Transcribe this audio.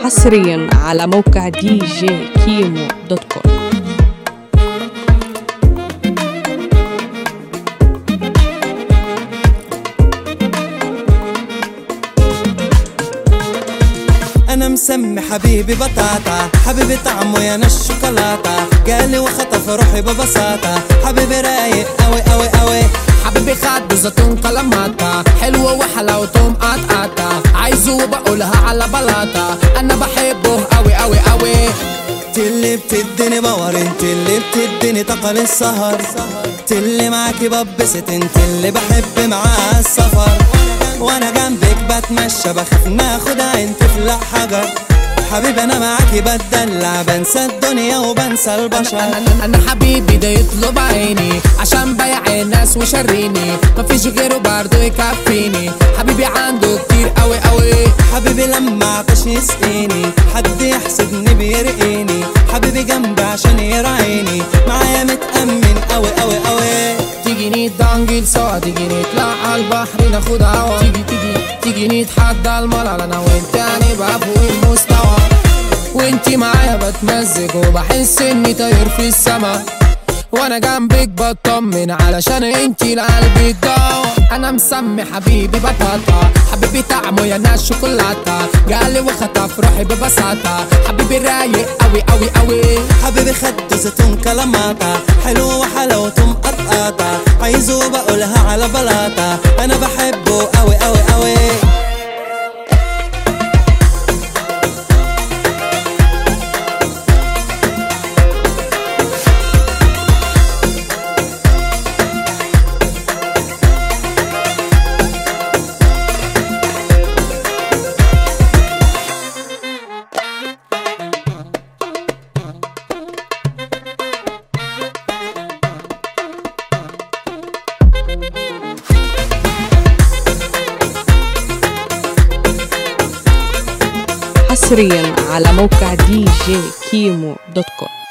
حصريا على موقع دي جي كيمو دوت كوم انا مسمي حبيبي بطاطا حبيبي طعمه يا الشوكولاته قالي وخطف روحي ببساطه حبيبي رايق اوي اوي اوي حبيبي خد زيتون كلاماتا حلوة وحلاوته مقطقطة عايزه وبقولها على بلاطة أنا بحبه أوي أوي أوي انت اللي بتديني باور انت اللي بتديني طاقة للسهر انت اللي معاكي ببسط انت اللي بحب معاه السفر وانا جنبك بتمشى بخاف ناخد عين تفلق حجر حبيبي انا معاكي بتدلع بنسى الدنيا وبنسى البشر أنا, أنا حبيبي ده يطلب عيني عشان بيع الناس وشريني مفيش غيره برضه يكفيني حبيبي عنده كتير أوي أوي حبيبي لما عطش يسقيني حد يحسدني بيرقيني حبيبي جنبي عشان يراعيني معايا متأمن أوي أوي أوي تيجي نتدنجل سوا تيجي نطلع على البحر ناخد هوا تيجي تيجي تيجي نتحدى الملل انا وانت هنبقى فوق المستوى وانتي معايا بتمزج وبحس اني طاير في السما وانا جنبك بطمن علشان انتي لقلبي الدوا انا مسمي حبيبي بطاطا حبيبي طعمه يا ناس شوكولاته جالي وخطف روحي ببساطه حبيبي رايق قوي قوي قوي حبيبي خد زيتون كلاماتا حلو وحلاوته مقطقطة عايزه بقولها على بلاطة أنا بحبه أوي أوي أوي حصريا على موقع دي جي كيمو دوت كوم